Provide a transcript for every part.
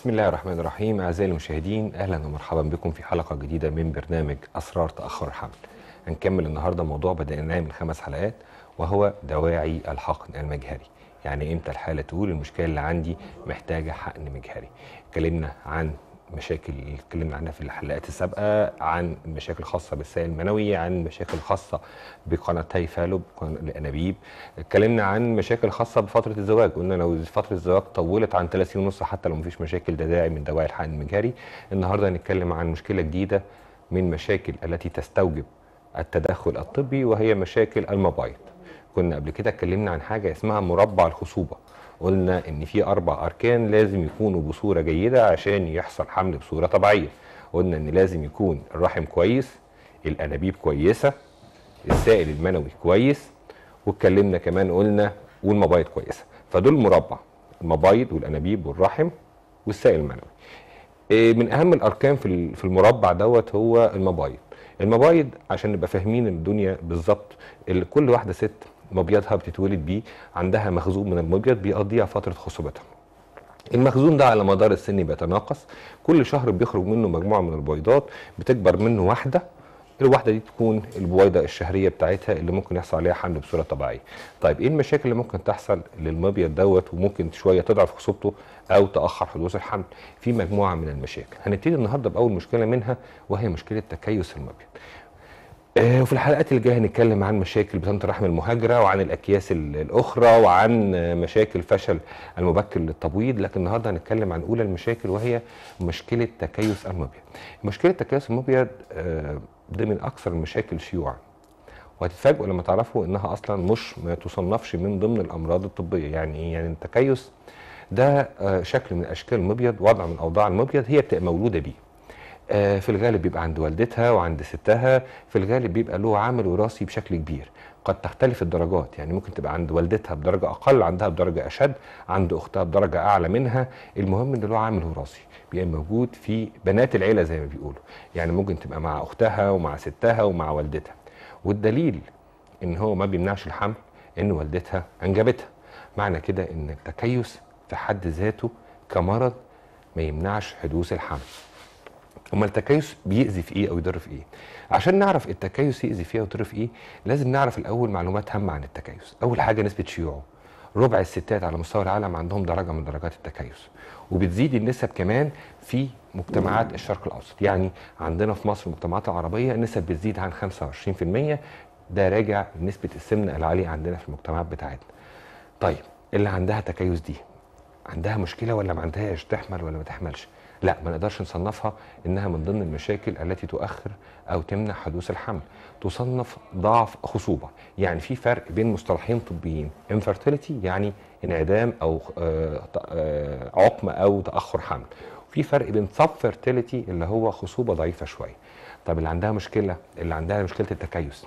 بسم الله الرحمن الرحيم أعزائي المشاهدين أهلا ومرحبا بكم في حلقة جديدة من برنامج أسرار تأخر الحمل هنكمل النهاردة موضوع بدأناه من خمس حلقات وهو دواعي الحقن المجهري يعني امتى الحالة تقول المشكلة اللي عندي محتاجة حقن مجهري اتكلمنا عن مشاكل اتكلمنا عنها في الحلقات السابقة عن مشاكل خاصة بالسائل المنوي عن مشاكل خاصة بقناتي فالوب الأنابيب اتكلمنا عن مشاكل خاصة بفترة الزواج قلنا لو فترة الزواج طولت عن ثلاث سنين ونص حتى لو مفيش مشاكل ده داعي من دواعي الحقن المجهري النهاردة هنتكلم عن مشكلة جديدة من مشاكل التي تستوجب التدخل الطبي وهي مشاكل المبايض كنا قبل كده اتكلمنا عن حاجة اسمها مربع الخصوبة قلنا ان في اربع اركان لازم يكونوا بصوره جيده عشان يحصل حمل بصوره طبيعيه قلنا ان لازم يكون الرحم كويس الانابيب كويسه السائل المنوي كويس واتكلمنا كمان قلنا والمبايض كويسه فدول مربع المبايض والانابيب والرحم والسائل المنوي إيه من اهم الاركان في في المربع دوت هو المبايض المبايض عشان نبقى فاهمين الدنيا بالظبط كل واحده ست مبيضها بتتولد بيه عندها مخزون من المبيض بيقضيها فتره خصوبتها المخزون ده على مدار السن بيتناقص كل شهر بيخرج منه مجموعه من البويضات بتكبر منه واحده الواحده دي تكون البويضه الشهريه بتاعتها اللي ممكن يحصل عليها حمل بصوره طبيعيه طيب ايه المشاكل اللي ممكن تحصل للمبيض دوت وممكن شويه تضعف خصوبته او تاخر حدوث الحمل في مجموعه من المشاكل هنبتدي النهارده باول مشكله منها وهي مشكله تكيس المبيض وفي الحلقات اللي جايه هنتكلم عن مشاكل بطانه الرحم المهاجره وعن الاكياس الاخرى وعن مشاكل فشل المبكر للتبويض لكن النهارده هنتكلم عن اولى المشاكل وهي مشكله تكيس المبيض. مشكله تكيس المبيض دي من اكثر المشاكل شيوعا. وهتتفاجئوا لما تعرفوا انها اصلا مش ما تصنفش من ضمن الامراض الطبيه يعني ايه؟ يعني التكيس ده شكل من اشكال المبيض وضع من اوضاع المبيض هي بتبقى مولوده بيه. في الغالب بيبقى عند والدتها وعند ستها في الغالب بيبقى له عامل وراثي بشكل كبير قد تختلف الدرجات يعني ممكن تبقى عند والدتها بدرجه اقل عندها بدرجه اشد عند اختها بدرجه اعلى منها المهم ان له عامل وراثي بيبقى موجود في بنات العيله زي ما بيقولوا يعني ممكن تبقى مع اختها ومع ستها ومع والدتها والدليل ان هو ما بيمنعش الحمل ان والدتها انجبتها معنى كده ان التكيس في حد ذاته كمرض ما يمنعش حدوث الحمل امال التكيس بيأذي في ايه او يضر في ايه عشان نعرف التكيس يأذي في ايه ويضر في ايه لازم نعرف الاول معلومات هامه عن التكيس اول حاجه نسبه شيوعه ربع الستات على مستوى العالم عندهم درجه من درجات التكيس وبتزيد النسب كمان في مجتمعات الشرق الاوسط يعني عندنا في مصر المجتمعات العربيه النسب بتزيد عن 25% ده راجع لنسبه السمنه العاليه عندنا في المجتمعات بتاعتنا طيب اللي عندها تكيس دي عندها مشكله ولا ما عندهاش تحمل ولا ما تحملش لا ما نقدرش نصنفها انها من ضمن المشاكل التي تؤخر او تمنع حدوث الحمل تصنف ضعف خصوبه يعني في فرق بين مصطلحين طبيين infertility يعني انعدام او عقم او تاخر حمل في فرق بين subfertility اللي هو خصوبه ضعيفه شويه طب اللي عندها مشكله اللي عندها مشكله التكيس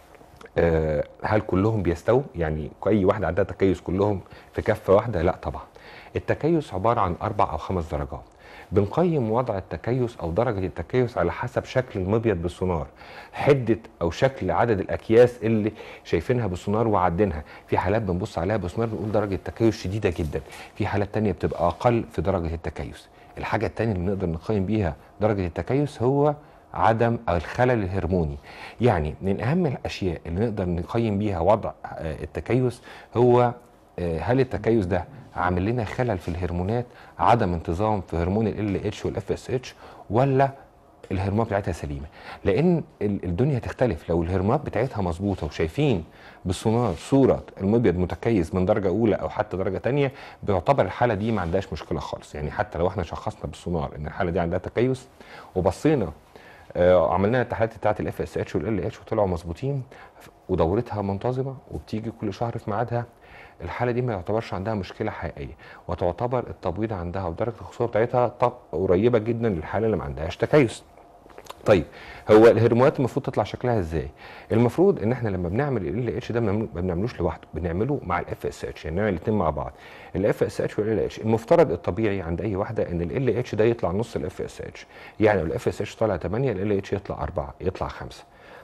هل كلهم بيستووا يعني اي واحده عندها تكيس كلهم في كفه واحده لا طبعا التكيس عباره عن اربع او خمس درجات بنقيم وضع التكيس او درجه التكيس على حسب شكل المبيض بالسونار حده او شكل عدد الاكياس اللي شايفينها بالسونار وعدينها في حالات بنبص عليها بالسونار بنقول درجه التكيس شديده جدا في حالات تانية بتبقى اقل في درجه التكيس الحاجه التانية اللي نقدر نقيم بيها درجه التكيس هو عدم او الخلل الهرموني يعني من اهم الاشياء اللي نقدر نقيم بيها وضع التكيس هو هل التكيس ده عامل لنا خلل في الهرمونات عدم انتظام في هرمون ال اتش والاف اس اتش ولا الهرمونات بتاعتها سليمه لان الدنيا تختلف لو الهرمونات بتاعتها مظبوطه وشايفين بالسونار صوره المبيض متكيس من درجه اولى او حتى درجه ثانيه بيعتبر الحاله دي ما عندهاش مشكله خالص يعني حتى لو احنا شخصنا بالسونار ان الحاله دي عندها تكيس وبصينا آه عملنا التحاليل بتاعت الاف اس اتش والال اتش وطلعوا مظبوطين ودورتها منتظمه وبتيجي كل شهر في ميعادها الحاله دي ما يعتبرش عندها مشكله حقيقيه وتعتبر التبويض عندها ودرجه الخصوبه بتاعتها قريبه جدا للحاله اللي ما عندهاش تكيس طيب هو الهرمونات المفروض تطلع شكلها ازاي المفروض ان احنا لما بنعمل ال اتش ده ما بنعملوش لوحده بنعمله مع الاف اس اتش يعني نعمل الاثنين مع بعض الاف اس اتش والال اتش المفترض الطبيعي عند اي واحده ان ال اتش ده يطلع نص الاف اس اتش يعني لو الاف اس اتش طالع 8 ال اتش يطلع 4 يطلع 5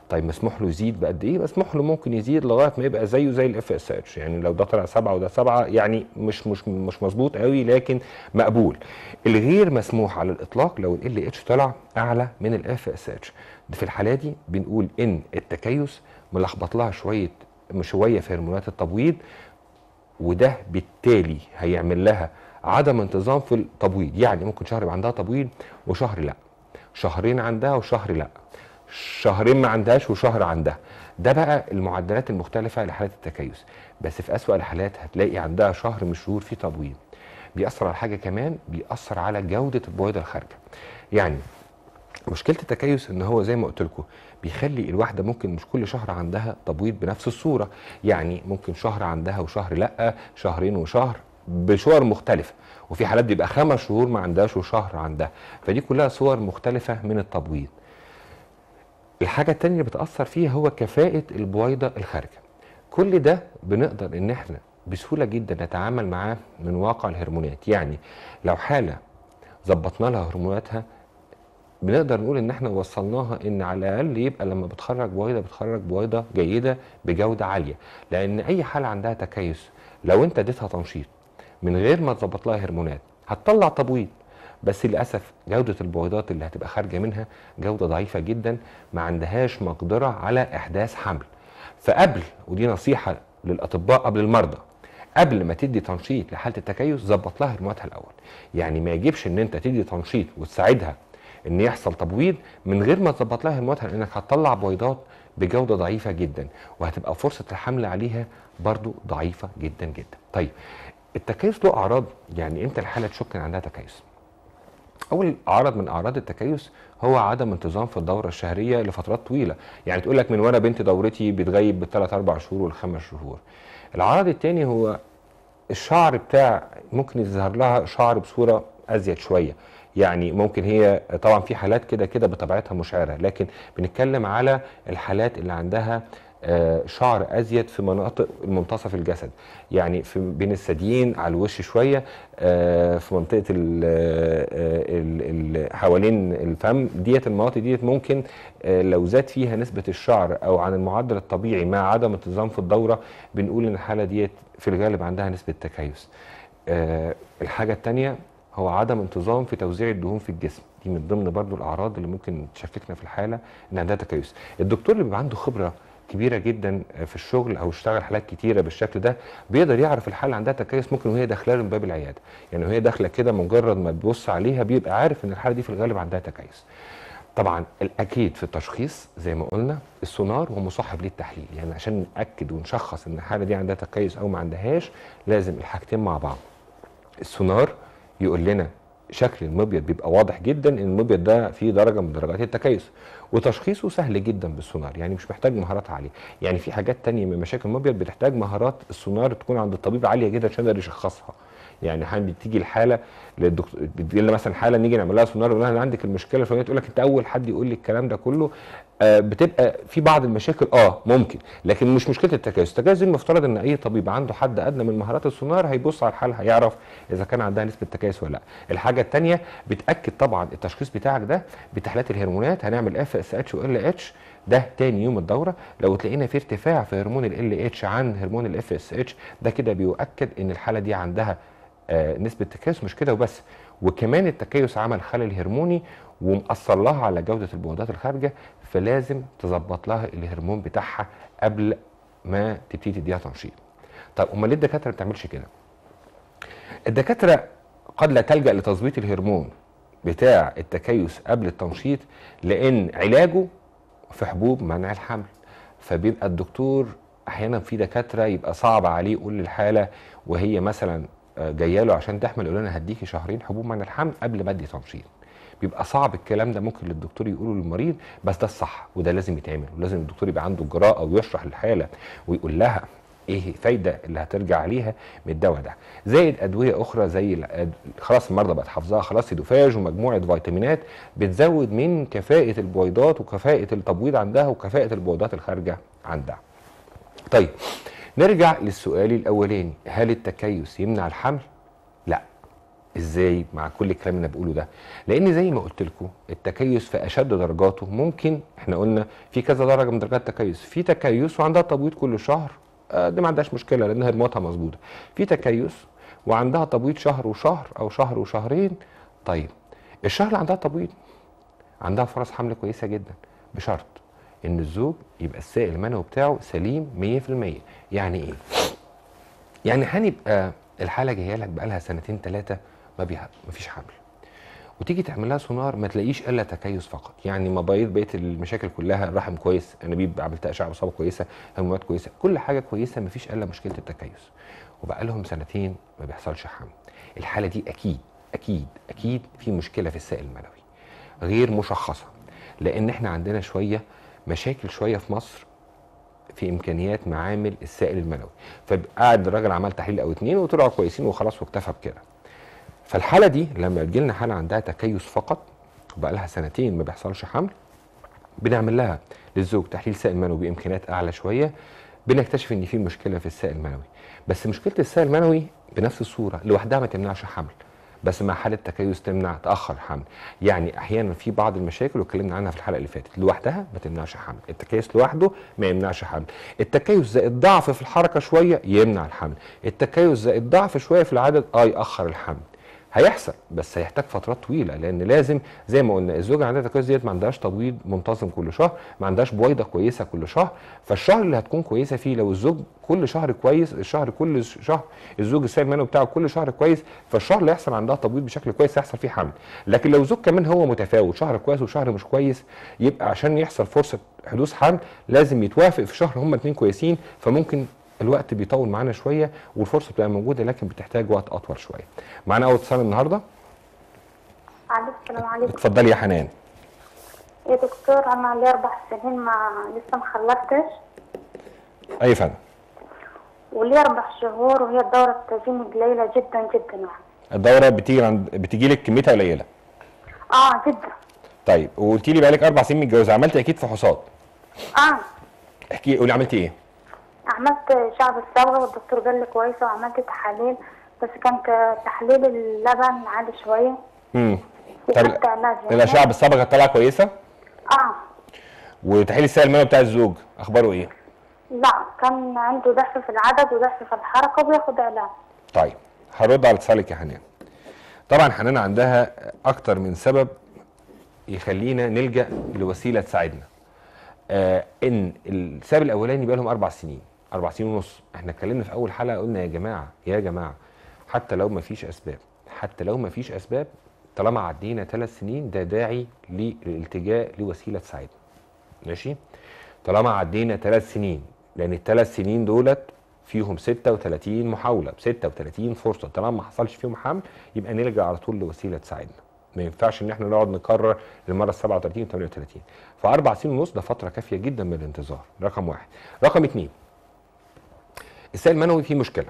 طيب مسموح له يزيد بقد ايه مسموح له ممكن يزيد لغايه ما يبقى زيه زي الاف اس اتش يعني لو ده طلع سبعة وده سبعة يعني مش مش مش مظبوط قوي لكن مقبول الغير مسموح على الاطلاق لو ال اتش طلع اعلى من الاف اس اتش في الحاله دي بنقول ان التكيس ملخبط لها شويه شويه في هرمونات التبويض وده بالتالي هيعمل لها عدم انتظام في التبويض يعني ممكن شهر يبقى عندها تبويض وشهر لا شهرين عندها وشهر لا شهرين ما عندهاش وشهر عندها ده بقى المعدلات المختلفة لحالات التكيس بس في أسوأ الحالات هتلاقي عندها شهر من الشهور فيه تبويض بيأثر على حاجة كمان بيأثر على جودة البويضة الخارجة يعني مشكلة التكيس ان هو زي ما قلت لكم بيخلي الواحدة ممكن مش كل شهر عندها تبويض بنفس الصورة يعني ممكن شهر عندها وشهر لا شهرين وشهر بصور مختلفة وفي حالات بيبقى خمس شهور ما عندهاش وشهر عندها فدي كلها صور مختلفة من التبويض الحاجة التانية اللي بتأثر فيها هو كفاءة البويضة الخارجة كل ده بنقدر ان احنا بسهولة جدا نتعامل معاه من واقع الهرمونات يعني لو حالة ظبطنا لها هرموناتها بنقدر نقول ان احنا وصلناها ان على الاقل يبقى لما بتخرج بويضه بتخرج بويضه جيده بجوده عاليه لان اي حاله عندها تكيس لو انت اديتها تنشيط من غير ما تظبط لها هرمونات هتطلع تبويض بس للاسف جوده البويضات اللي هتبقى خارجه منها جوده ضعيفه جدا ما عندهاش مقدره على احداث حمل فقبل ودي نصيحه للاطباء قبل المرضى قبل ما تدي تنشيط لحاله التكيس ظبط لها هرموناتها الاول يعني ما يجيبش ان انت تدي تنشيط وتساعدها ان يحصل تبويض من غير ما تظبط لها هرموناتها لانك هتطلع بويضات بجوده ضعيفه جدا وهتبقى فرصه الحمل عليها برضو ضعيفه جدا جدا طيب التكيس له اعراض يعني امتى الحاله تشك ان عندها تكيس اول عرض من اعراض التكيس هو عدم انتظام في الدوره الشهريه لفترات طويله يعني تقول لك من وانا بنت دورتي بتغيب بالثلاث اربع شهور والخمس شهور العرض الثاني هو الشعر بتاع ممكن يظهر لها شعر بصوره ازيد شويه يعني ممكن هي طبعا في حالات كده كده بطبيعتها مشعره لكن بنتكلم على الحالات اللي عندها آه، شعر ازيد في مناطق منتصف الجسد يعني في بين الثديين على الوش شويه آه، في منطقه ال ال حوالين الفم ديت المناطق ديت ممكن آه، لو زاد فيها نسبه الشعر او عن المعدل الطبيعي مع عدم انتظام في الدوره بنقول ان الحاله ديت في الغالب عندها نسبه تكيس الحاجه الثانيه هو عدم انتظام في توزيع الدهون في الجسم دي من ضمن برضو الاعراض اللي ممكن تشككنا في الحاله ان عندها تكيس الدكتور اللي بيبقى عنده خبره كبيره جدا في الشغل او اشتغل حالات كتيره بالشكل ده بيقدر يعرف الحاله عندها تكيس ممكن وهي داخله من باب العياده يعني وهي داخله كده مجرد ما تبص عليها بيبقى عارف ان الحاله دي في الغالب عندها تكيس طبعا الاكيد في التشخيص زي ما قلنا السونار هو مصاحب للتحليل يعني عشان ناكد ونشخص ان الحاله دي عندها تكيس او ما عندهاش لازم الحاجتين مع بعض السونار يقول لنا شكل المبيض بيبقى واضح جدا ان المبيض ده فيه درجه من درجات التكيس وتشخيصه سهل جدا بالسونار يعني مش محتاج مهارات عاليه يعني في حاجات تانية من مشاكل المبيض بتحتاج مهارات السونار تكون عند الطبيب عاليه جدا عشان يقدر يشخصها يعني احيانا بتيجي الحاله للدكتور بتجي لنا مثلا حاله نيجي نعمل لها سونار نقول لها انا عندك المشكله الفلانيه تقول لك انت اول حد يقول لي الكلام ده كله آه بتبقى في بعض المشاكل اه ممكن لكن مش مشكله التكيس التكيس دي المفترض ان اي طبيب عنده حد ادنى من مهارات السونار هيبص على الحاله هيعرف اذا كان عندها نسبه تكيس ولا لا الحاجه الثانيه بتاكد طبعا التشخيص بتاعك ده بتحليلات الهرمونات هنعمل اف اس اتش وال اتش ده تاني يوم الدوره لو تلاقينا في ارتفاع في هرمون ال اتش عن هرمون الاف اس اتش ده كده بيؤكد ان الحاله دي عندها آه نسبه تكيس مش كده وبس وكمان التكيس عمل خلل هرموني ومأثر لها على جوده البويضات الخارجه فلازم تظبط لها الهرمون بتاعها قبل ما تبتدي تديها تنشيط. طب امال ليه الدكاتره ما بتعملش كده؟ الدكاتره قد لا تلجا لتظبيط الهرمون بتاع التكيس قبل التنشيط لان علاجه في حبوب منع الحمل فبيبقى الدكتور احيانا في دكاتره يبقى صعب عليه يقول للحاله وهي مثلا جايه له عشان تحمل يقول انا هديكي شهرين حبوب منع الحمل قبل ما ادي تنشيط بيبقى صعب الكلام ده ممكن للدكتور يقوله للمريض بس ده الصح وده لازم يتعمل ولازم الدكتور يبقى عنده الجراءه ويشرح للحاله ويقول لها ايه الفايده اللي هترجع عليها من الدواء ده زائد ادويه اخرى زي خلاص المرضى بقت حافظاها خلاص سيدوفاج ومجموعه فيتامينات بتزود من كفاءه البويضات وكفاءه التبويض عندها وكفاءه البويضات الخارجه عندها طيب نرجع للسؤال الاولاني هل التكيس يمنع الحمل لا ازاي مع كل الكلام اللي انا بقوله ده لان زي ما قلت لكم التكيس في اشد درجاته ممكن احنا قلنا في كذا درجه من درجات التكيس في تكيس وعندها تبويض كل شهر آه، دي ما عندهاش مشكله لان هرموناتها مظبوطه في تكيس وعندها تبويض شهر وشهر او شهر وشهرين طيب الشهر اللي عندها تبويض عندها فرص حمل كويسه جدا بشرط ان الزوج يبقى السائل المنوي بتاعه سليم 100% يعني ايه يعني هنبقى الحاله جايه لك بقالها سنتين ثلاثه ما بيها مفيش حمل وتيجي تعمل لها سونار ما تلاقيش الا تكيس فقط يعني مبايض بقيه المشاكل كلها الرحم كويس انابيب عملت اشعه اصابه كويسه هرمونات كويسه كل حاجه كويسه مفيش الا مشكله التكيس وبقى لهم سنتين ما بيحصلش حمل الحاله دي اكيد اكيد اكيد في مشكله في السائل المنوي غير مشخصه لان احنا عندنا شويه مشاكل شويه في مصر في امكانيات معامل السائل المنوي فقعد الراجل عمل تحليل او اتنين وطلعوا كويسين وخلاص واكتفى بكده فالحاله دي لما تجي لنا حاله عندها تكيس فقط وبقى لها سنتين ما بيحصلش حمل بنعمل لها للزوج تحليل سائل منوي بامكانيات اعلى شويه بنكتشف ان في مشكله في السائل المنوي بس مشكله السائل المنوي بنفس الصوره لوحدها ما تمنعش حمل بس مع حاله تكيس تمنع تاخر الحمل يعني احيانا في بعض المشاكل واتكلمنا عنها في الحلقه اللي فاتت لوحدها ما تمنعش حمل التكيس لوحده ما يمنعش حمل التكيس زائد ضعف في الحركه شويه يمنع الحمل التكيس زائد ضعف شويه في العدد اه ياخر الحمل هيحصل بس هيحتاج فترات طويله لان لازم زي ما قلنا الزوجه عندها تكيس ديت ما عندهاش تبويض منتظم كل شهر ما عندهاش بويضه كويسه كل شهر فالشهر اللي هتكون كويسه فيه لو الزوج كل شهر كويس الشهر كل شهر الزوج السائل المنوي بتاعه كل شهر كويس فالشهر اللي يحصل عندها تبويض بشكل كويس هيحصل فيه حمل لكن لو الزوج كمان هو متفاوت شهر كويس وشهر مش كويس يبقى عشان يحصل فرصه حدوث حمل لازم يتوافق في شهر هما الاثنين كويسين فممكن الوقت بيطول معانا شويه والفرصه بتبقى موجوده لكن بتحتاج وقت اطول شويه. معانا اول اتصال النهارده عليكم السلام عليكم اتفضلي يا حنان. يا دكتور انا لي اربع سنين ما لسه ما خلفتش اي فندم. ولي اربع شهور وهي الدوره بتجيني قليله جدا جدا يعني الدوره بتيجي عند بتيجي لك كميتها قليله. اه جدا طيب وقلتي لي بقالك اربع سنين متجوزه عملتي اكيد فحوصات. اه احكي قولي عملتي ايه؟ عملت شعب الصبغه والدكتور قال لي كويسه وعملت تحاليل بس كان ك- تحليل اللبن عالي شويه امم طب وخدت علاج يعني. الاشعه بالصبغه طالعه كويسه اه وتحليل السائل المنوي بتاع الزوج اخباره ايه؟ لا كان عنده ضعف في العدد وضعف في الحركه وبياخد علاج طيب هرد على اتصالك يا حنان طبعا حنان عندها اكتر من سبب يخلينا نلجا لوسيله تساعدنا آه ان السبب الاولاني بقى لهم اربع سنين اربع سنين ونص احنا اتكلمنا في اول حلقه قلنا يا جماعه يا جماعه حتى لو ما فيش اسباب حتى لو ما فيش اسباب طالما عدينا ثلاث سنين ده داعي للالتجاء لوسيله تساعدنا ماشي طالما عدينا ثلاث سنين لان الثلاث سنين دولت فيهم 36 محاوله ب 36 فرصه طالما ما حصلش فيهم حمل يبقى نلجا على طول لوسيله تساعدنا ما ينفعش ان احنا نقعد نكرر للمره 37 و 38 فاربع سنين ونص ده فتره كافيه جدا من الانتظار رقم واحد رقم اثنين السائل المنوي فيه مشكله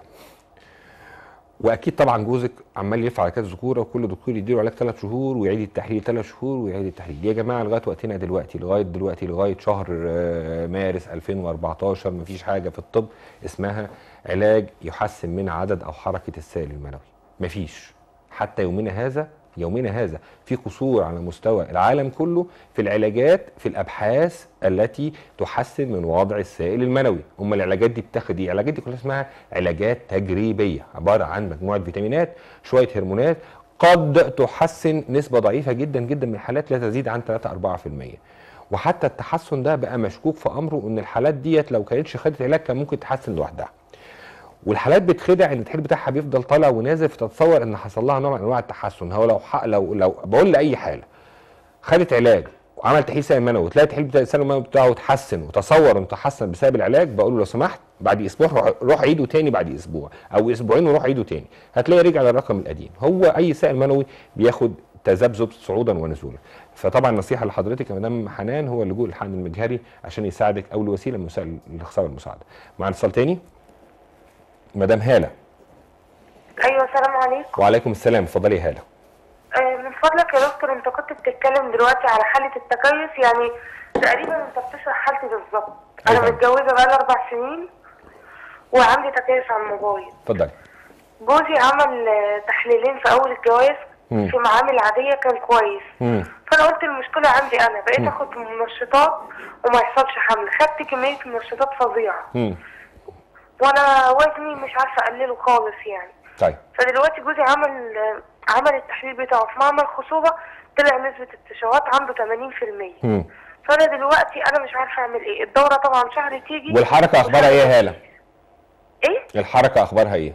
واكيد طبعا جوزك عمال يلف على كذا ذكوره وكل دكتور يديله علاج ثلاث شهور ويعيد التحليل ثلاث شهور ويعيد التحليل يا جماعه لغايه وقتنا دلوقتي لغايه دلوقتي لغايه شهر آه، مارس 2014 مفيش حاجه في الطب اسمها علاج يحسن من عدد او حركه السائل المنوي مفيش حتى يومنا هذا يومنا هذا في قصور على مستوى العالم كله في العلاجات في الابحاث التي تحسن من وضع السائل المنوي هم العلاجات دي بتاخد ايه العلاجات دي كلها اسمها علاجات تجريبيه عباره عن مجموعه فيتامينات شويه هرمونات قد تحسن نسبه ضعيفه جدا جدا من الحالات لا تزيد عن 3 4% وحتى التحسن ده بقى مشكوك في امره ان الحالات ديت لو كانتش خدت علاج كان ممكن تحسن لوحدها والحالات بتخدع ان التحليل بتاعها بيفضل طالع ونازل فتتصور ان حصل لها نوع من انواع التحسن هو لو حق لو لو بقول لاي حاله خدت علاج وعمل تحليل سائل منوي وتلاقي التحليل بتاع السائل المنوي بتاعه اتحسن وتصور انه تحسن بسبب العلاج بقول له لو سمحت بعد اسبوع روح- روح عيده تاني بعد اسبوع او اسبوعين وروح عيده تاني هتلاقي رجع للرقم القديم هو اي سائل منوي بياخد تذبذب صعودا ونزولا فطبعا النصيحه لحضرتك يا مدام حنان هو اللجوء للحقن المجهري عشان يساعدك او لوسيله من وسائل الاخصاب المساعده معنا اتصال تاني مدام هاله ايوه السلام عليكم وعليكم السلام اتفضلي يا هاله آه، من فضلك يا دكتور انت كنت بتتكلم دلوقتي على حاله التكيس يعني تقريبا انت بتشرح حالتي بالظبط انا أيوة. متجوزه بقالي اربع سنين وعندي تكيس على الموبايل اتفضلي جوزي عمل آه، تحليلين في اول الجواز مم. في معامل عاديه كان كويس مم. فانا قلت المشكله عندي انا بقيت اخد منشطات وما يحصلش حمل خدت كميه منشطات فظيعه مم. وانا وزني مش عارفه اقلله خالص يعني طيب فدلوقتي جوزي عمل آه، عمل التحليل بتاعه في معمل خصوبه طلع نسبه التشوهات عنده 80% مم. فانا دلوقتي انا مش عارفه اعمل ايه الدوره طبعا شهر تيجي والحركه اخبارها ايه يا هاله ايه الحركه اخبارها ايه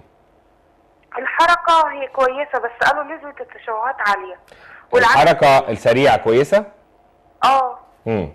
الحركه هي كويسه بس قالوا نسبه التشوهات عاليه والعكس الحركه السريعه كويسه اه مم.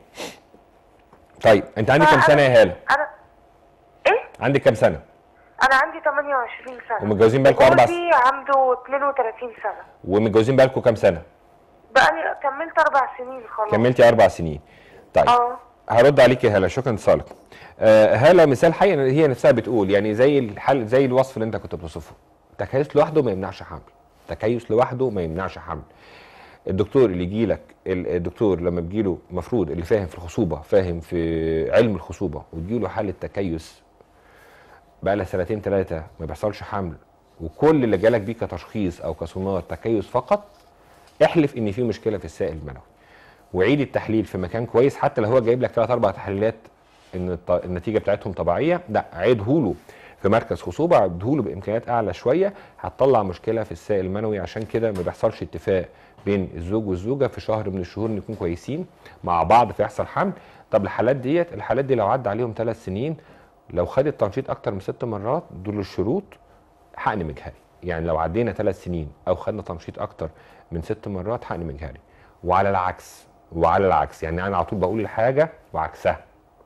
طيب انت عندك كام فأنا- سنه يا هاله انا ايه عندك كام سنه انا عندي 28 سنه ومتجوزين بقالكوا أربع جوزي عنده 32 سنه ومتجوزين بقالكم كام سنه بقى كملت اربع سنين خلاص كملتي اربع سنين طيب اه هرد عليك يا هاله شكرا لاتصالك آه هاله مثال حي إن هي نفسها بتقول يعني زي الحل زي الوصف اللي انت كنت بتوصفه تكيس لوحده ما يمنعش حمل تكيس لوحده ما يمنعش حمل الدكتور اللي يجي لك الدكتور لما بيجي له المفروض اللي فاهم في الخصوبه فاهم في علم الخصوبه وتجي له حاله تكيس بقى لها سنتين ثلاثه ما بيحصلش حمل وكل اللي جالك بيه كتشخيص او كسونار تكيس فقط احلف ان في مشكله في السائل المنوي وعيد التحليل في مكان كويس حتى لو هو جايب لك ثلاث اربع تحليلات ان الط- النتيجه بتاعتهم طبيعيه لا عيده له في مركز خصوبه عيده له بامكانيات اعلى شويه هتطلع مشكله في السائل المنوي عشان كده ما بيحصلش اتفاق بين الزوج والزوجه في شهر من الشهور نكون كويسين مع بعض فيحصل حمل طب الحالات ديت الحالات دي لو عدى عليهم ثلاث سنين لو خدت تنشيط اكتر من ست مرات دول الشروط حقن مجهري يعني لو عدينا ثلاث سنين او خدنا تنشيط اكتر من ست مرات حقن مجهري وعلى العكس وعلى العكس يعني انا على طول بقول الحاجه وعكسها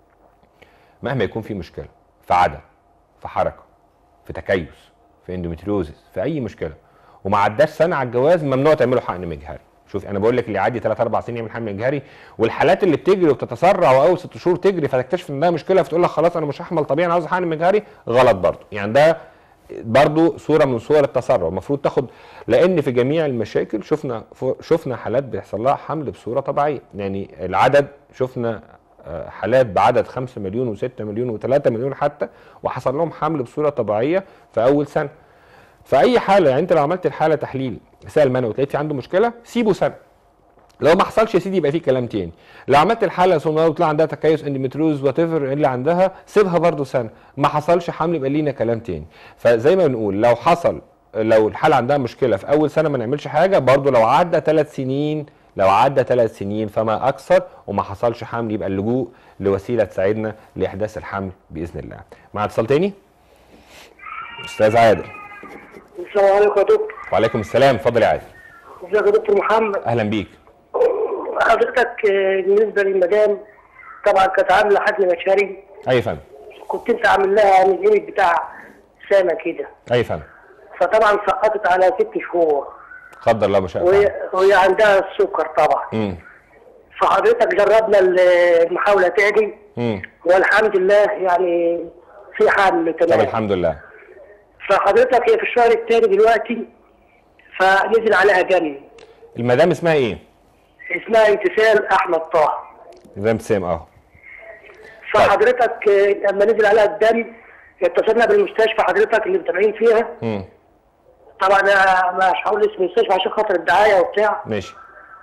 مهما يكون في مشكله في عدم في حركه في تكيس في اندوميتريوزس في اي مشكله وما عداش سنه على الجواز ممنوع تعملوا حقن مجهري شوف انا بقول لك اللي يعدي 3 4 سنين يعمل حقن مجهري والحالات اللي بتجري وبتتسرع واول ست شهور تجري فتكتشف ان ده مشكله فتقول لك خلاص انا مش هحمل طبيعي انا عاوز حقن مجهري غلط برضه يعني ده برضو صوره من صور التسرع المفروض تاخد لان في جميع المشاكل شفنا شفنا حالات بيحصل لها حمل بصوره طبيعيه يعني العدد شفنا آه، حالات بعدد 5 مليون و6 مليون و3 مليون حتى وحصل لهم حمل بصوره طبيعيه في اول سنه فاي حاله يعني انت لو عملت الحاله تحليل سائل منوي لقيت في عنده مشكله سيبه سنه لو ما حصلش يا سيدي يبقى في كلام تاني لو عملت الحاله سونار وطلع عندها تكيس اندوميتريوز وات ايفر اللي عندها سيبها برضو سنه ما حصلش حمل يبقى لينا كلام تاني فزي ما بنقول لو حصل لو الحاله عندها مشكله في اول سنه ما نعملش حاجه برضو لو عدى ثلاث سنين لو عدى ثلاث سنين فما اكثر وما حصلش حمل يبقى اللجوء لوسيله تساعدنا لاحداث الحمل باذن الله مع اتصال تاني استاذ عادل السلام عليكم يا دكتور وعليكم السلام اتفضل يا عادل ازيك يا دكتور محمد اهلا بيك حضرتك آه، بالنسبه للمدام طبعا كانت عامله حجم مشاري اي فندم كنت انت عامل لها من قيمه بتاع سنه كده اي فندم فطبعا سقطت على ست شهور قدر الله ما شاء الله وهي وهي عندها السكر طبعا امم فحضرتك جربنا ال- المحاوله تاني امم والحمد لله يعني في حمل طب تمام الحمد لله فحضرتك هي في الشهر الثاني دلوقتي فنزل عليها دم المدام اسمها ايه؟ اسمها امتثال احمد طه مدام ابتسام اه فحضرتك آه، لما نزل عليها الدم اتصلنا بالمستشفى حضرتك اللي متابعين فيها امم طبعا انا مش هقول اسم المستشفى عشان خاطر الدعايه وبتاع ماشي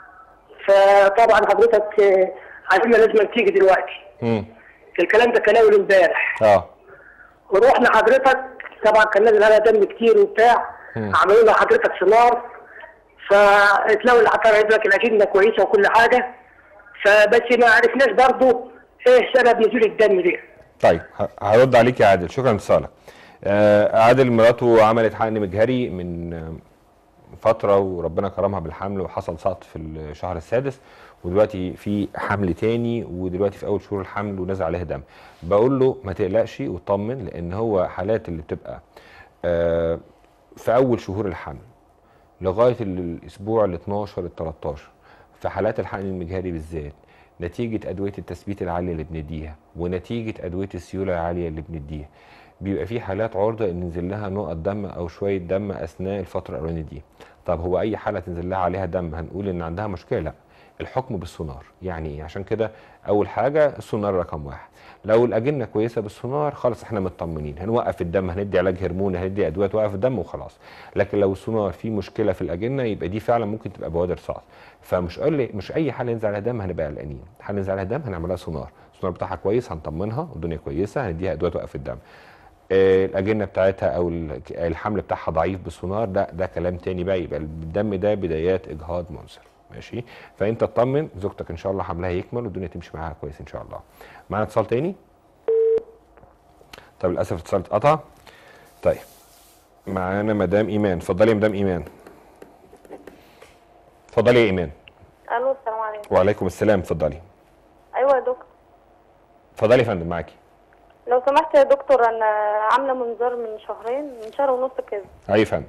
فطبعا حضرتك آه، عايزين لازم تيجي دلوقتي امم الكلام ده كان اول امبارح اه ورحنا حضرتك طبعا كان نازل عليها دم كتير وبتاع مم. عملوا لها حضرتك سونار فاتلاقوا اللي حضرتك لك الاجنه كويسه وكل حاجه فبس ما عرفناش برضو ايه سبب نزول الدم ده طيب ه- هرد عليك يا عادل شكرا لاتصالك آه عادل مراته عملت حقن مجهري من آه، فتره وربنا كرمها بالحمل وحصل سقط في الشهر السادس ودلوقتي في حمل تاني ودلوقتي في اول شهور الحمل ونزل عليها دم بقول له ما تقلقش وطمن لان هو حالات اللي بتبقى آه في اول شهور الحمل لغايه الاسبوع ال 12 ال 13 في حالات الحقن المجهري بالذات نتيجه ادويه التثبيت العاليه اللي بنديها ونتيجه ادويه السيوله العاليه اللي بنديها بيبقى في حالات عرضه ان ينزل لها نقط دم او شويه دم اثناء الفتره الاولانيه دي طب هو اي حاله تنزل لها عليها دم هنقول ان عندها مشكله لا الحكم بالسونار يعني ايه عشان كده اول حاجه السونار رقم واحد لو الاجنه كويسه بالسونار خلاص احنا مطمنين هنوقف الدم هندي علاج هرموني هندي ادويه توقف الدم وخلاص لكن لو السونار فيه مشكله في الاجنه يبقى دي فعلا ممكن تبقى بوادر صعب فمش قال مش اي حاله ينزل عليها دم هنبقى قلقانين حاله ينزل عليها دم هنعملها سونار السونار بتاعها كويس هنطمنها والدنيا كويسه هنديها ادويه توقف الدم آه، الاجنه بتاعتها او ال- الحمل بتاعها ضعيف بالسونار ده ده كلام تاني بقى يبقى الدم ده بدايات اجهاض منذر ماشي فانت اطمن زوجتك ان شاء الله حملها يكمل والدنيا تمشي معاها كويس ان شاء الله معانا اتصال تاني طب للاسف اتصال اتقطع طيب معانا مدام ايمان اتفضلي يا مدام ايمان اتفضلي يا ايمان الو السلام عليكم وعليكم السلام اتفضلي ايوه يا دكتور اتفضلي يا فندم معاكي لو سمحت يا دكتور انا عامله منظار من شهرين من شهر ونص كده اي فندم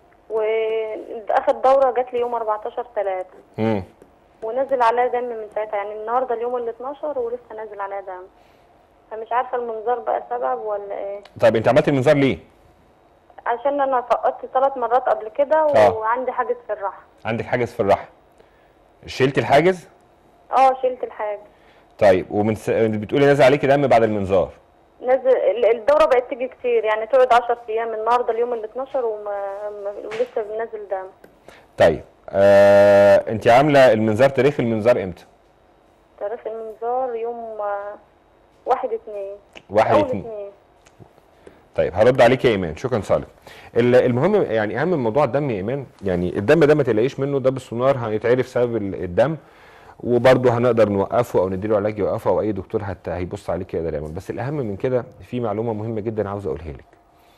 واخر دوره جات لي يوم 14 3 امم ونزل عليها دم من ساعتها يعني النهارده اليوم ال 12 ولسه نازل عليها دم فمش عارفه المنظار بقى سبب ولا ايه طيب انت عملت المنظار ليه عشان انا سقطت ثلاث مرات قبل كده آه. وعندي حاجز في الرحم عندك حاجز في الرحم شلت الحاجز اه شلت الحاجز طيب ومن س... بتقولي نازل عليكي دم بعد المنظار نزل ال- الدوره بقت تيجي كتير يعني تقعد 10 ايام النهارده اليوم ال 12 وما ما- ولسه بنزل دم طيب آه... انت عامله المنظار تاريخ المنظار امتى تاريخ المنظار يوم آه، واحد اتنين واحد أول اتنين. اتنين طيب هرد عليك يا ايمان شكرا صالح ال- المهم يعني اهم من موضوع الدم يا ايمان يعني الدم ده ما تلاقيش منه ده بالسونار هيتعرف سبب ال- الدم وبرضه هنقدر نوقفه او نديله علاج يوقفه او اي دكتور هت... هيبص عليك يقدر يعمل بس الاهم من كده في معلومه مهمه جدا عاوز اقولها لك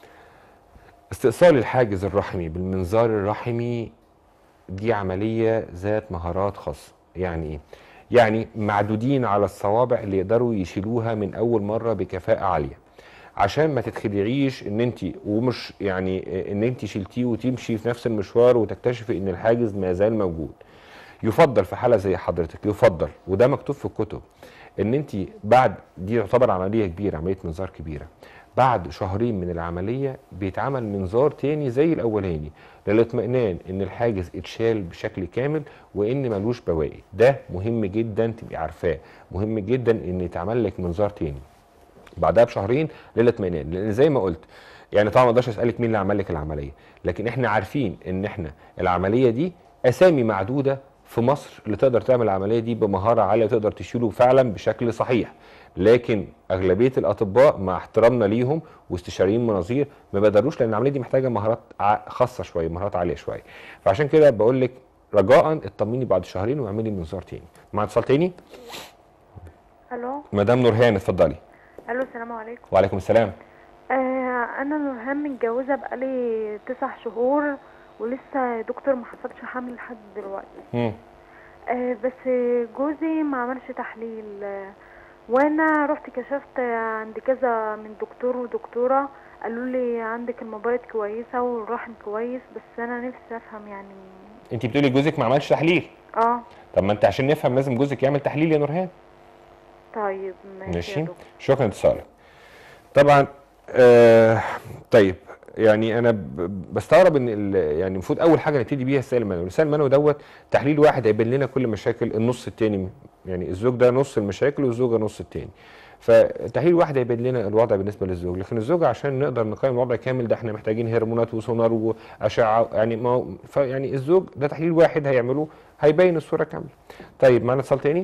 استئصال الحاجز الرحمي بالمنظار الرحمي دي عمليه ذات مهارات خاصه يعني ايه يعني معدودين على الصوابع اللي يقدروا يشيلوها من اول مره بكفاءه عاليه عشان ما تتخدعيش ان انت ومش يعني ان انت شلتيه وتمشي في نفس المشوار وتكتشفي ان الحاجز ما زال موجود يفضل في حاله زي حضرتك يفضل وده مكتوب في الكتب ان انت بعد دي تعتبر عمليه كبيره عمليه منظار كبيره بعد شهرين من العمليه بيتعمل منظار تاني زي الاولاني للاطمئنان ان الحاجز اتشال بشكل كامل وان ملوش بواقي ده مهم جدا تبقي عارفاه مهم جدا ان يتعمل لك منظار تاني بعدها بشهرين للاطمئنان لان زي ما قلت يعني طبعا ما اقدرش اسالك مين اللي عمل لك العمليه لكن احنا عارفين ان احنا العمليه دي اسامي معدوده في مصر اللي تقدر تعمل العمليه دي بمهاره عاليه وتقدر تشيله فعلا بشكل صحيح لكن اغلبيه الاطباء مع احترامنا ليهم واستشاريين مناظير ما بيقدروش لان العمليه دي محتاجه مهارات ع- خاصه شويه مهارات عاليه شويه فعشان كده بقول لك رجاء اطمني بعد شهرين واعملي منظار تاني مع اتصال تاني الو مدام نورهان اتفضلي الو السلام عليكم وعليكم السلام آه انا نورهان متجوزه بقالي تسع شهور ولسه يا دكتور ما حصلش حمل لحد دلوقتي مم. آه بس جوزي ما عملش تحليل آه وانا رحت كشفت عند كذا من دكتور ودكتوره قالوا لي عندك المبايض كويسه والرحم كويس بس انا نفسي افهم يعني انت بتقولي جوزك ما عملش تحليل اه طب ما انت عشان نفهم لازم جوزك يعمل تحليل يا نورهان طيب ماشي, ماشي يا دكتور شكرا اتصالك طبعا آه طيب يعني انا ب- بستغرب ان ال- يعني المفروض اول حاجه نبتدي بيها السائل المنوي السائل المنوي دوت تحليل واحد هيبين لنا كل مشاكل النص التاني يعني الزوج ده نص المشاكل والزوجه نص التاني فتحليل واحد هيبين لنا الوضع بالنسبه للزوج لكن الزوجه عشان نقدر نقيم الوضع كامل ده احنا محتاجين هرمونات وسونار واشعه يعني ما هو- فيعني الزوج ده تحليل واحد هيعمله هيبين الصوره كامله طيب معانا اتصال تاني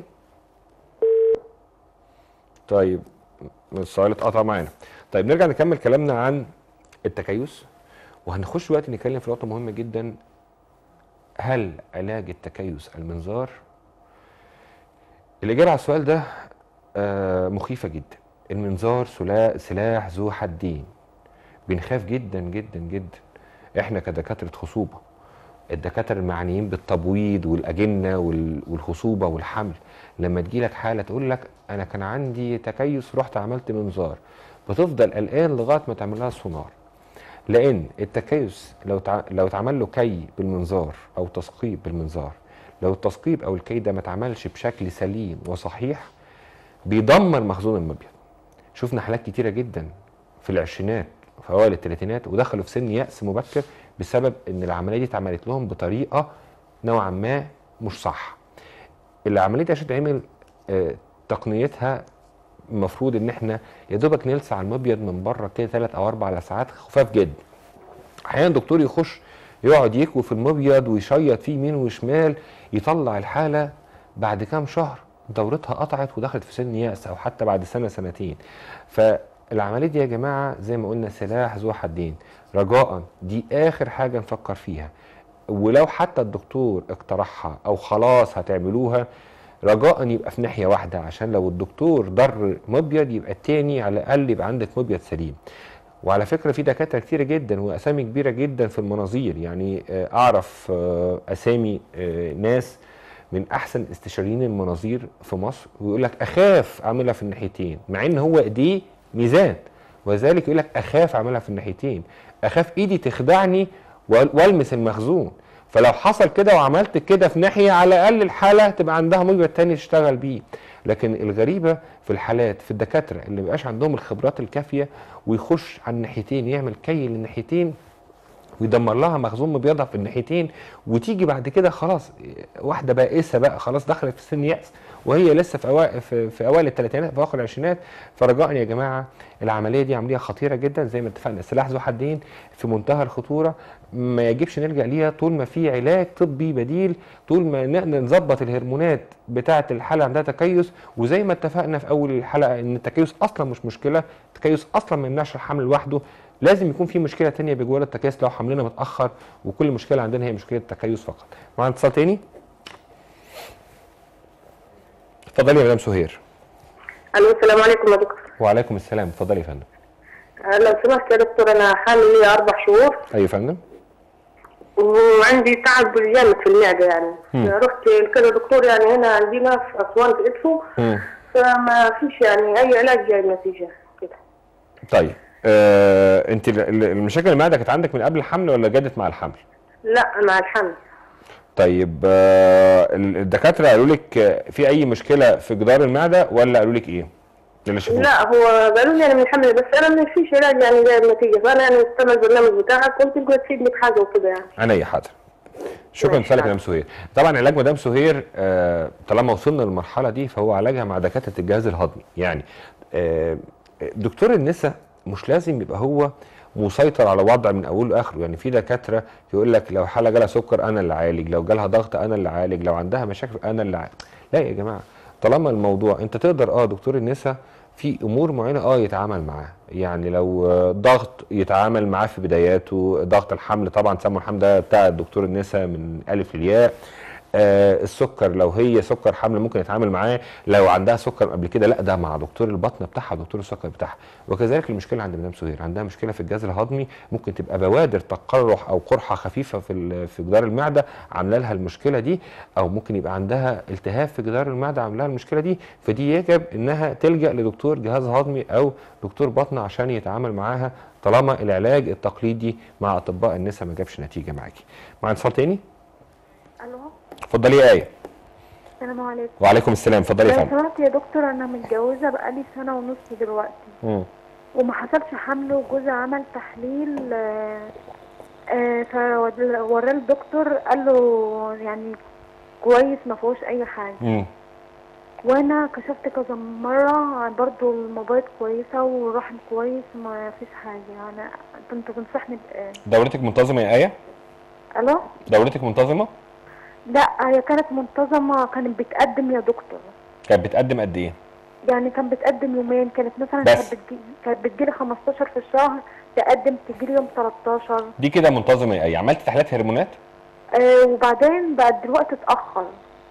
طيب السؤال اتقطع معانا طيب نرجع نكمل كلامنا عن التكيس وهنخش دلوقتي نتكلم في نقطه مهمه جدا هل علاج التكيس المنظار الاجابه على السؤال ده آه، مخيفه جدا المنظار سلا- سلاح ذو حدين بنخاف جدا جدا جدا احنا كدكاتره خصوبه الدكاتره المعنيين بالتبويض والاجنه وال- والخصوبه والحمل لما تجيلك حاله تقول لك انا كان عندي تكيس رحت عملت منظار بتفضل قلقان لغايه ما تعمل لها سونار لان التكيس لو تع... لو اتعمل له كي بالمنظار او تثقيب بالمنظار لو التثقيب او الكي ده ما اتعملش بشكل سليم وصحيح بيدمر مخزون المبيض شفنا حالات كتيره جدا في العشرينات في اوائل الثلاثينات ودخلوا في سن يأس مبكر بسبب ان العمليه دي اتعملت لهم بطريقه نوعا ما مش صح العمليه دي عشان تعمل آه، تقنيتها المفروض ان احنا يا دوبك نلسع المبيض من بره كده ثلاث او اربع لسعات خفاف جدا احيانا الدكتور يخش يقعد يكوي في المبيض ويشيط فيه يمين وشمال يطلع الحاله بعد كام شهر دورتها قطعت ودخلت في سن يأس او حتى بعد سنه سنتين فالعمليه دي يا جماعه زي ما قلنا سلاح ذو حدين رجاء دي اخر حاجه نفكر فيها ولو حتى الدكتور اقترحها او خلاص هتعملوها رجاء يبقى في ناحيه واحده عشان لو الدكتور ضر مبيض يبقى التاني على الاقل يبقى عندك مبيض سليم وعلى فكره في دكاتره كتيره جدا واسامي كبيره جدا في المناظير يعني آه، اعرف آه، اسامي آه، ناس من احسن استشاريين المناظير في مصر ويقول لك اخاف اعملها في الناحيتين مع ان هو ايديه ميزان وذلك يقول لك اخاف اعملها في الناحيتين اخاف ايدي تخدعني وال- والمس المخزون فلو حصل كده وعملت كده في ناحيه على الاقل الحاله تبقى عندها مبيض تاني تشتغل بيه لكن الغريبه في الحالات في الدكاتره اللي مبقاش عندهم الخبرات الكافيه ويخش على الناحيتين يعمل كي للناحيتين ويدمر لها مخزون مبيضها في الناحيتين وتيجي بعد كده خلاص واحده بائسه بقى خلاص دخلت في سن يأس وهي لسه في اوائل في, في اوائل الثلاثينات في اواخر العشرينات فرجاء يا جماعه العمليه دي عمليه خطيره جدا زي ما اتفقنا سلاح ذو حدين في منتهى الخطوره ما يجبش نلجا ليها طول ما في علاج طبي بديل طول ما نقدر نظبط الهرمونات بتاعه الحاله عندها تكيس وزي ما اتفقنا في اول الحلقه ان التكيس اصلا مش مشكله التكيس اصلا ما يمنعش الحمل لوحده لازم يكون في مشكله تانية بجوار التكيس لو حملنا متاخر وكل مشكله عندنا هي مشكله التكيس فقط معانا اتصال تاني اتفضلي يا مدام سهير الو السلام عليكم يا دكتور وعليكم السلام اتفضلي يا فندم آه، لو سمحت يا دكتور انا حامل لي اربع شهور ايوه يا فندم وعندي تعب جامد في المعده يعني مم. رحت لكذا دكتور يعني هنا عندنا في اسوان في ادفو مم. فما فيش يعني اي علاج جاي نتيجه كده طيب آه، انت ال- ال- المشاكل المعده كانت عندك من قبل الحمل ولا جدت مع الحمل؟ لا مع الحمل طيب آه، ال- الدكاتره قالوا لك آه، في اي مشكله في جدار المعده ولا قالوا لك ايه؟ اللي شافوه لا هو قالوا لي انا من الحمل بس انا ما فيش علاج يعني جايب نتيجه فانا يعني استنى البرنامج بتاعك قلت يمكن تفيدني بحاجه وكده يعني عينيا حاضر شكرا ماشي، لسؤالك يا حاضر. مدام سهير طبعا علاج مدام سهير آه، طالما وصلنا للمرحله دي فهو علاجها مع دكاتره الجهاز الهضمي يعني آه، دكتور النساء مش لازم يبقى هو مسيطر على وضع من اوله لاخره يعني في دكاتره يقول لك لو حاله جالها سكر انا اللي عالج لو جالها ضغط انا اللي عالج لو عندها مشاكل انا اللي عالج لا يا جماعه طالما الموضوع انت تقدر اه دكتور النساء في امور معينه اه يتعامل معاها يعني لو آه، ضغط يتعامل معاه في بداياته ضغط الحمل طبعا سمو الحمل ده بتاع دكتور النساء من الف للياء آه السكر لو هي سكر حمل ممكن يتعامل معاه لو عندها سكر قبل كده لا ده مع دكتور البطن بتاعها دكتور السكر بتاعها وكذلك المشكله عند مدام سهير عندها مشكله في الجهاز الهضمي ممكن تبقى بوادر تقرح او قرحه خفيفه في ال- في جدار المعده عامله لها المشكله دي او ممكن يبقى عندها التهاب في جدار المعده عامله لها المشكله دي فدي يجب انها تلجا لدكتور جهاز هضمي او دكتور بطن عشان يتعامل معاها طالما العلاج التقليدي مع اطباء النساء ما جابش نتيجه معاكي مع اتصال تاني الو اتفضلي يا ايه السلام عليكم وعليكم السلام اتفضلي يا لو فندم سمحت يا دكتور انا متجوزه بقالي سنه ونص دلوقتي مم. وما حصلش حمل وجوزي عمل تحليل آه، آه، فوراه الدكتور قال له يعني كويس ما فيهوش اي حاجه مم. وانا كشفت كذا مره برضو الموبايل كويسه والرحم كويس ما فيش حاجه انا انت تنصحني بايه دورتك منتظمه يا ايه الو دورتك منتظمه لا هي كانت منتظمه كانت بتقدم يا دكتور كانت بتقدم قد ايه يعني كان بتقدم يومين كانت مثلا بس. كانت بتجي كانت بتجيلي 15 في الشهر تقدم تجيلي يوم 13 دي كده منتظمه يا ايه عملتي تحليلات هرمونات آه وبعدين بقى دلوقتي اتأخر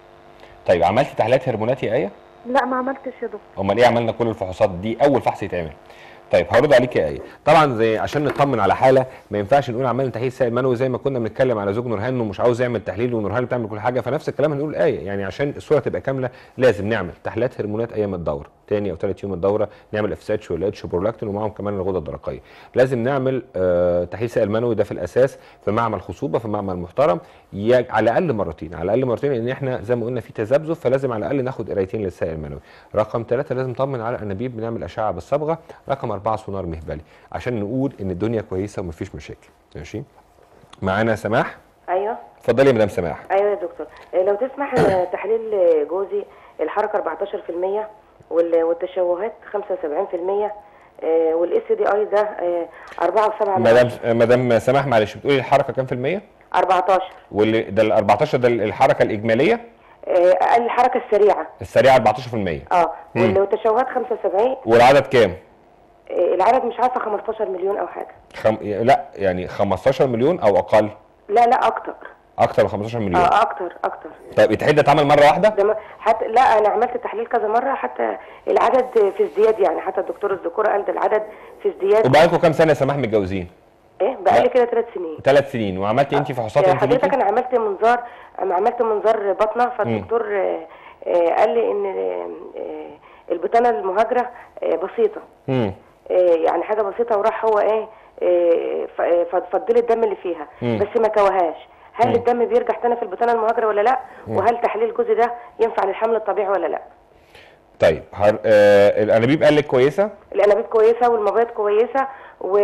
طيب عملتي تحليلات هرمونات يا ايه لا ما عملتش يا دكتور امال ايه عملنا كل الفحوصات دي اول فحص يتعمل طيب هرد عليك يا ايه طبعا زي عشان نطمن على حاله ما ينفعش نقول عملنا تحليل سائل منوي زي ما كنا بنتكلم على زوج نورهان ومش عاوز يعمل تحليل ونورهان بتعمل كل حاجه فنفس الكلام هنقول ايه يعني عشان الصوره تبقى كامله لازم نعمل تحليلات هرمونات ايام الدوره تاني او ثالث يوم الدوره نعمل اف اس اتش ولا اتش برولاكتين ومعاهم كمان الغده الدرقيه لازم نعمل آه تحليل سائل منوي ده في الاساس في معمل خصوبه في معمل محترم يا- على الاقل مرتين على الاقل مرتين لان احنا زي ما قلنا في تذبذب فلازم على الاقل ناخد قرايتين للسائل المنوي رقم ثلاثة لازم نطمن على الانابيب بنعمل اشعه بالصبغه رقم أربعة سونار مهبلي عشان نقول ان الدنيا كويسه ومفيش مشاكل ماشي معانا سماح ايوه اتفضلي يا مدام سماح ايوه يا دكتور آه، لو تسمح آه، تحليل آه، جوزي الحركه 14% وال- والتشوهات 75% والاس دي اي ده 4.7 مدام مدام سماح معلش بتقولي الحركه كام في الميه 14 واللي ده ال 14 ده الحركه الاجماليه آه، الحركه السريعه السريعه 14% اه مم. وال- والتشوهات 75 والعدد كام آه، العدد مش عارفه 15 مليون او حاجه خم... لا يعني 15 مليون او اقل لا لا اكتر اكتر من 15 مليون اه اكتر اكتر طيب التحديد ده اتعمل مره واحده ده ما- حتى لا انا عملت تحليل كذا مره حتى العدد في ازدياد يعني حتى الدكتور الذكوره قال ده العدد في ازدياد وبقالكم كام سنه يا سماح متجوزين ايه بقالي كده ثلاث سنين ثلاث سنين وعملتي انت فحوصات آه، انت حضرتك ليكي انا عملت منظار أنا عملت منظار بطنه فالدكتور آه، آه، قال لي ان آه، آه، البطانه المهاجره آه، بسيطه امم آه، يعني حاجه بسيطه وراح هو ايه آه، ف- آه، فضل الدم اللي فيها مم. بس ما كواهاش هل مم. الدم بيرجع تاني في البطانه المهاجره ولا لا وهل تحليل الجزء ده ينفع للحمل الطبيعي ولا لا طيب هر... آه الانابيب قال لك كويسه الانابيب كويسه والمبيض كويسه و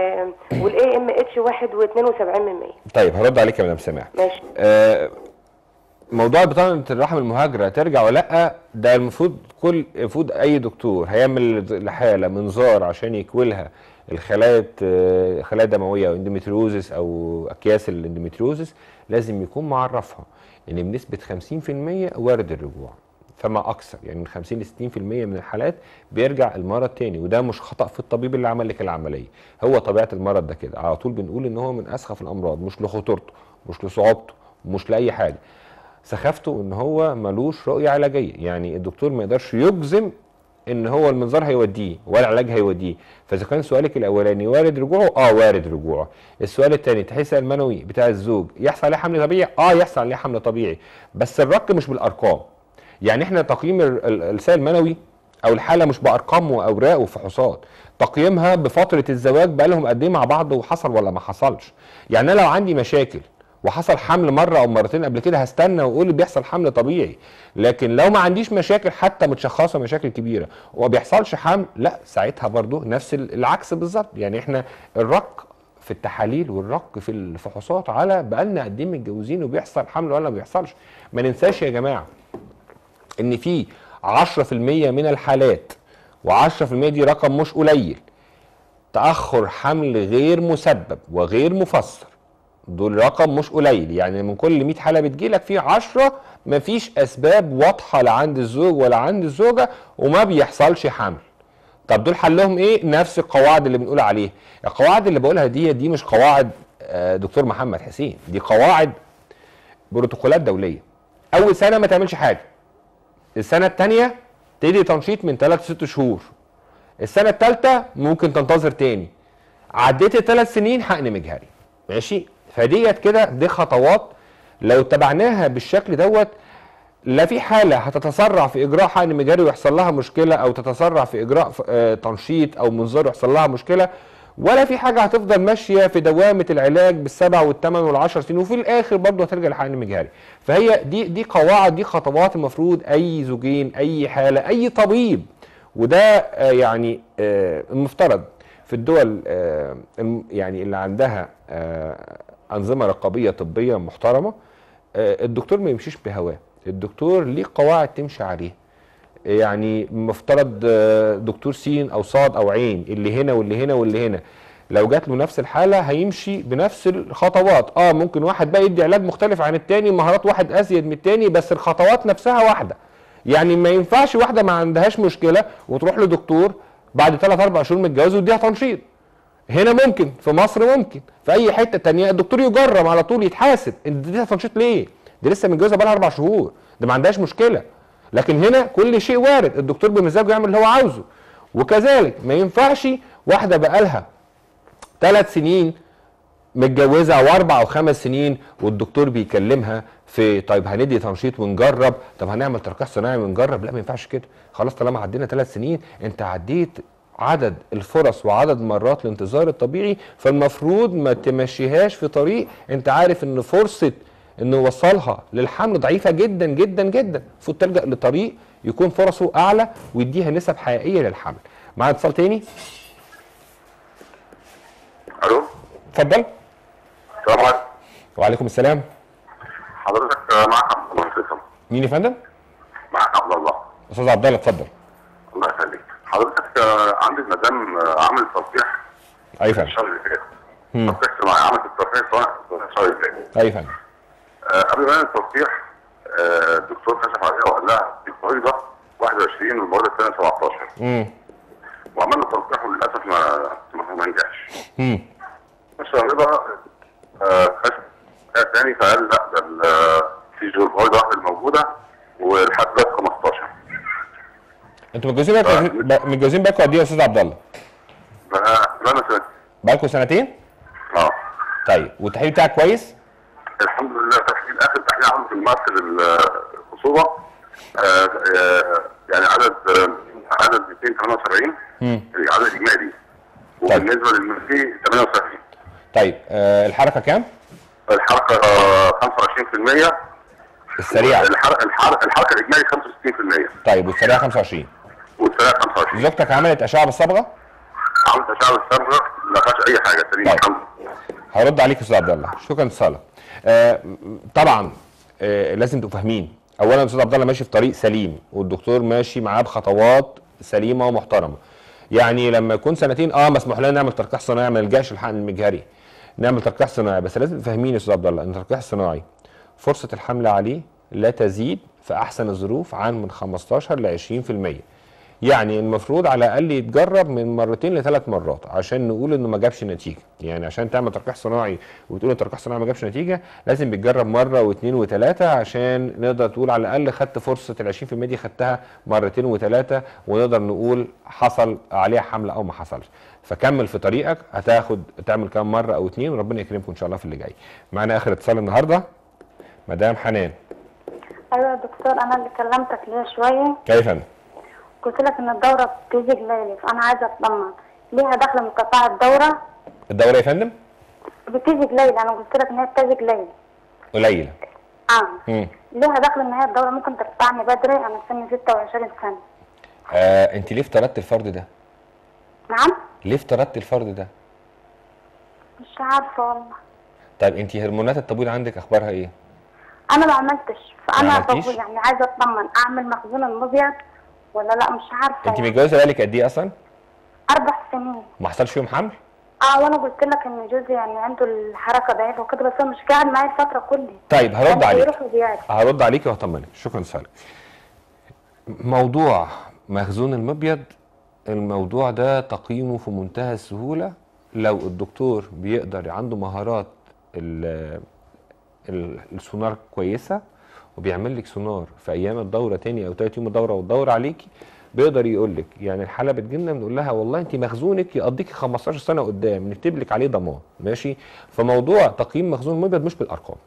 والاي ام اتش 1 و72 من 100 طيب هرد عليك يا مدام سماح ماشي آه موضوع بطانه الرحم المهاجره ترجع ولا لا ده المفروض كل المفروض اي دكتور هيعمل لحاله منظار عشان يكويلها الخلايا آه، خلايا دمويه او اندوميتريوزس او اكياس الاندوميتريوزس لازم يكون معرفها ان بنسبه 50% وارد الرجوع فما اكثر يعني من 50 ل 60% من الحالات بيرجع المرض تاني وده مش خطا في الطبيب اللي عمل لك العمليه هو طبيعه المرض ده كده على طول بنقول ان هو من اسخف الامراض مش لخطورته مش لصعوبته مش لاي حاجه سخافته ان هو ملوش رؤيه علاجيه يعني الدكتور ما يقدرش يجزم ان هو المنظار هيوديه ولا العلاج هيوديه فاذا كان سؤالك الاولاني وارد رجوعه اه وارد رجوعه السؤال الثاني تحس المنوي بتاع الزوج يحصل عليه حمل طبيعي اه يحصل عليه حمل طبيعي بس الرق مش بالارقام يعني احنا تقييم ال- ال- السائل المنوي او الحاله مش بارقام واوراق وفحوصات تقييمها بفتره الزواج بقى لهم قد ايه مع بعض وحصل ولا ما حصلش يعني انا لو عندي مشاكل وحصل حمل مره او مرتين قبل كده هستنى واقول بيحصل حمل طبيعي لكن لو ما عنديش مشاكل حتى متشخصه مشاكل كبيره وما بيحصلش حمل لا ساعتها برضو نفس ال- العكس بالظبط يعني احنا الرق في التحاليل والرق في الفحوصات على بقالنا قد ايه متجوزين وبيحصل حمل ولا ما بيحصلش ما ننساش يا جماعه ان في 10% من الحالات و10% دي رقم مش قليل تاخر حمل غير مسبب وغير مفسر دول رقم مش قليل يعني من كل 100 حاله بتجيلك في 10 مفيش اسباب واضحه لا عند الزوج ولا عند الزوجه وما بيحصلش حمل طب دول حلهم ايه نفس القواعد اللي بنقول عليها القواعد اللي بقولها دي دي مش قواعد آه، دكتور محمد حسين دي قواعد بروتوكولات دوليه اول سنه ما تعملش حاجه السنه الثانيه تدي تنشيط من 3 ل 6 شهور السنه الثالثه ممكن تنتظر تاني عديت الثلاث سنين حقن مجهري ماشي فديت كده دي خطوات لو تبعناها بالشكل دوت لا في حاله هتتسرع في اجراء حقن مجهري ويحصل لها مشكله او تتسرع في اجراء ف- آه، تنشيط او منظار ويحصل لها مشكله ولا في حاجه هتفضل ماشيه في دوامه العلاج بالسبع والثمان والعشر سنين وفي الاخر برضه هترجع لحقن مجهري فهي دي دي قواعد دي خطوات المفروض اي زوجين اي حاله اي طبيب وده آه، يعني آه، المفترض في الدول آه، الم- يعني اللي عندها آه، انظمه رقابيه طبيه محترمه آه، الدكتور ما يمشيش بهواه الدكتور ليه قواعد تمشي عليها يعني مفترض آه، دكتور سين او صاد او عين اللي هنا واللي هنا واللي هنا لو جات له نفس الحاله هيمشي بنفس الخطوات اه ممكن واحد بقى يدي علاج مختلف عن التاني مهارات واحد ازيد من التاني بس الخطوات نفسها واحده يعني ما ينفعش واحده ما عندهاش مشكله وتروح لدكتور بعد 3 4 شهور متجوزه ويديها تنشيط هنا ممكن في مصر ممكن في اي حته تانية الدكتور يجرم على طول يتحاسب انت اديتها تنشيط ليه دي لسه متجوزه بقالها اربع شهور ده ما عندهاش مشكله لكن هنا كل شيء وارد الدكتور بمزاجه يعمل اللي هو عاوزه وكذلك ما ينفعش واحده بقالها ثلاث سنين متجوزه او اربع او خمس سنين والدكتور بيكلمها في طيب هندي تنشيط ونجرب طب هنعمل تلقيح صناعي ونجرب لا ما ينفعش كده خلاص طالما عدينا ثلاث سنين انت عديت عدد الفرص وعدد مرات الانتظار الطبيعي فالمفروض ما تمشيهاش في طريق انت عارف ان فرصه انه يوصلها للحمل ضعيفه جدا جدا جدا المفروض تلجا لطريق يكون فرصه اعلى ويديها نسب حقيقيه للحمل معانا اتصال تاني الو اتفضل السلام عليكم وعليكم السلام حضرتك آه، معك عبد الله فيصل مين يا فندم؟ معك عبد الله استاذ عبد الله اتفضل الله يخليك حضرتك آه، عندي مدام آه، عملت تصحيح اي فندم الشهر اللي فات مم. تصحيح صناعي عملت التصحيح صناعي الشهر اللي فات اي فندم آه، قبل ما نعمل التصحيح آه، الدكتور كشف عليها وقال لها في الفريضه 21 والمريضه الثانيه 17 امم وعملنا تصحيح وللاسف ما ما ما نجحش امم الشهريضه آه، كشف عليها تاني فقال لا ده ال- في جو الفريضه واحده الموجوده والحد دلوقتي 15 انتوا متجوزين بقى متجوزين بقى قد ايه يا استاذ عبد الله؟ بقى بقى سنة بقالكم سنتين؟ اه طيب والتحليل بتاعك كويس؟ الحمد لله تحليل اخر تحليل عمله في المؤثر الخصوبه آه، آه، يعني عدد آه، عدد 278 امم العدد الاجمالي وبالنسبه للمنفي 78 طيب آه الحركه كام؟ الحركه آه، 25% السريعه الحركه الحركه, الحركة الاجمالي 65% طيب والسريعه 25 والسرعه 25 زوجتك عملت اشعه بالصبغه؟ عملت اشعه الصبغه ما فيهاش اي حاجه سليمه طيب. الحمد لله هرد عليك يا استاذ عبد الله شكرا اتصالك آه طبعا آه لازم تبقوا فاهمين اولا الاستاذ عبد الله ماشي في طريق سليم والدكتور ماشي معاه بخطوات سليمه ومحترمه يعني لما يكون سنتين اه مسموح لنا نعمل تلقيح صناعي ما نلجاش الحقن المجهري نعمل تلقيح صناعي بس لازم فاهمين يا استاذ عبد الله ان التلقيح الصناعي فرصه الحمل عليه لا تزيد في احسن الظروف عن من 15 ل 20% يعني المفروض على الاقل يتجرب من مرتين لثلاث مرات عشان نقول انه ما جابش نتيجه يعني عشان تعمل تلقيح صناعي وتقول التلقيح الصناعي ما جابش نتيجه لازم بيتجرب مره واثنين وثلاثه عشان نقدر تقول على الاقل خدت فرصه ال 20% دي خدتها مرتين وثلاثه ونقدر نقول حصل عليها حمله او ما حصلش فكمل في طريقك هتاخد تعمل كام مره او اتنين وربنا يكرمكم ان شاء الله في اللي جاي معانا اخر اتصال النهارده مدام حنان ايوه يا دكتور انا اللي كلمتك ليه شويه كيف انت قلت لك ان الدوره بتيجي ليلي فانا عايزه اطمن ليها دخل مقطعه الدوره الدوره يا فندم بتيجي ليلي انا قلت لك ان هي بتيجي ليلي قليله اه امم ليها دخل ان هي الدوره ممكن تقطعني بدري انا سني 26 سنه آه انت ليه افترضت الفرد ده نعم ليه افترضت الفرد ده مش عارفه والله طيب انت هرمونات التبويض عندك اخبارها ايه انا ما عملتش ما فانا عملتيش؟ بقول يعني عايزه اطمن اعمل مخزون المبيض ولا لا مش عارفه انت يعني. متجوزه بقالك قد ايه اصلا اربع سنين ما حصلش فيهم حمل اه وانا قلت لك ان جوزي يعني عنده الحركه ضعيفه وكده بس هو مش قاعد معايا الفتره كلها طيب هرد يعني عليك بيروح وبيجي هرد عليك وهطمنك شكرا لسؤالك موضوع مخزون المبيض الموضوع ده تقييمه في منتهى السهولة لو الدكتور بيقدر عنده مهارات ال- ال- السونار كويسة وبيعمل لك سونار في ايام الدورة تاني او تالت يوم الدورة والدورة عليكي بيقدر يقول لك يعني الحالة بتجيلنا بنقول لها والله انت مخزونك يقضيكي 15 سنة قدام نكتب لك عليه ضمان ماشي فموضوع تقييم مخزون المبيض مش بالارقام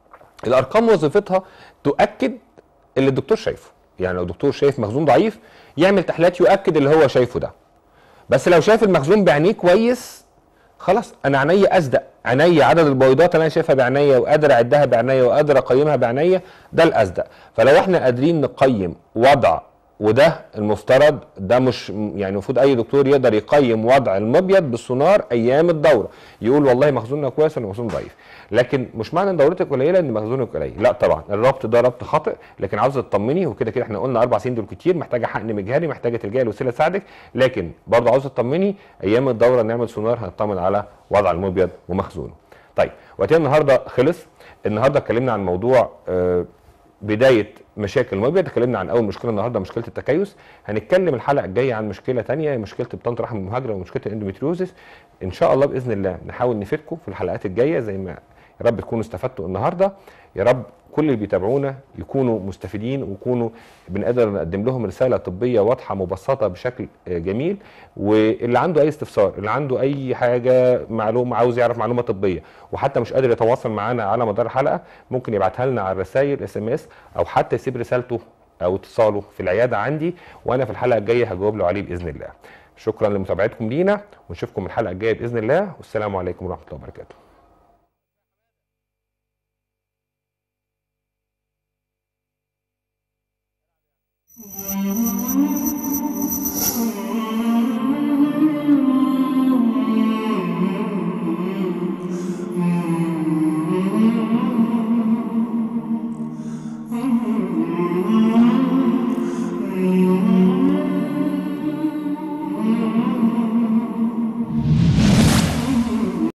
الارقام وظيفتها تؤكد اللي الدكتور شايفه يعني لو الدكتور شايف مخزون ضعيف يعمل تحليلات يؤكد اللي هو شايفه ده بس لو شايف المخزون بعينيه كويس خلاص انا عينيا اصدق عينيا عدد البيضات اللي انا شايفها بعينيا وقادر اعدها بعينيا وقادر اقيمها بعينيا ده الاصدق فلو احنا قادرين نقيم وضع وده المفترض ده مش يعني المفروض اي دكتور يقدر يقيم وضع المبيض بالسونار ايام الدوره يقول والله مخزوننا كويس ولا مخزون ضعيف لكن مش معنى ان دورتك قليله ان مخزونك قليل لا طبعا الربط ده ربط خاطئ لكن عاوزه تطمني وكده كده احنا قلنا اربع سنين دول كتير محتاجه حقن مجهري محتاجه تلجئي لوسيله تساعدك لكن برضه عاوزه تطمني ايام الدوره نعمل سونار هنطمن على وضع المبيض ومخزونه طيب وقتنا النهارده خلص النهارده اتكلمنا عن موضوع آه بدايه مشاكل المبيض اتكلمنا عن اول مشكله النهارده مشكله التكيس هنتكلم الحلقه الجايه عن مشكله تانية مشكله بطانه رحم المهاجره ومشكله الاندوميتريوزس ان شاء الله باذن الله نحاول نفيدكم في الحلقات الجايه زي ما يا رب تكونوا استفدتوا النهارده يا رب كل اللي بيتابعونا يكونوا مستفيدين ويكونوا بنقدر نقدم لهم رساله طبيه واضحه مبسطه بشكل آه، جميل واللي عنده اي استفسار اللي عنده اي حاجه معلومه عاوز يعرف معلومه طبيه وحتى مش قادر يتواصل معانا على مدار الحلقه ممكن يبعتها لنا على الرسائل اس ام اس او حتى يسيب رسالته او اتصاله في العياده عندي وانا في الحلقه الجايه هجاوب له عليه باذن الله شكرا لمتابعتكم لينا ونشوفكم الحلقه الجايه باذن الله والسلام عليكم ورحمه الله وبركاته Thank you.